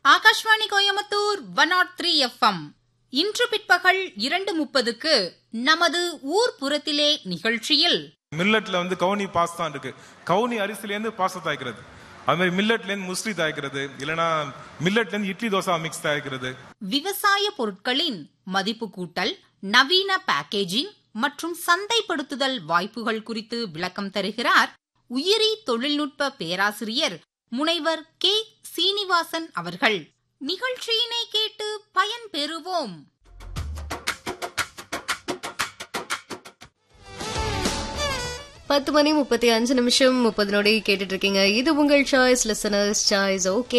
Akashvani Coimbatore one naught three FM இன்று பிற்பகல் இரண்டு முப்பதுக்கு நமது ஊர் புறத்திலே நிகழ்ச்சியில் மில்லட்ல வந்து கவுனி பாஸ் தான் இருக்கு கவுனி அரிசிலேருந்து பாஸ்தா தயாரிக்கிறது அது மாதிரி மில்லட்லேருந்து முஸ்லி தயாரிக்கிறது இல்லைன்னா மில்லட்லேருந்து இட்லி தோசை மிக்ஸ் தயாரிக்கிறது விவசாய பொருட்களின் மதிப்பு கூட்டல் நவீன பேக்கேஜிங் மற்றும் சந்தைப்படுத்துதல் வாய்ப்புகள் குறித்து விளக்கம் தருகிறார் உயிரி தொழில்நுட்ப பேராசிரியர் முனைவர் கே சீனிவாசன் அவர்கள் நிகழ்ச்சியினை கேட்டு பயன் பெறுவோம் பத்து மணி முப்பத்தி அஞ்சு நிமிஷம் முப்பது நொடி கேட்டுட்டு இருக்கீங்க இது உங்கள் சாய்ஸ் லிசனர்ஸ் சாய்ஸ் ஓகே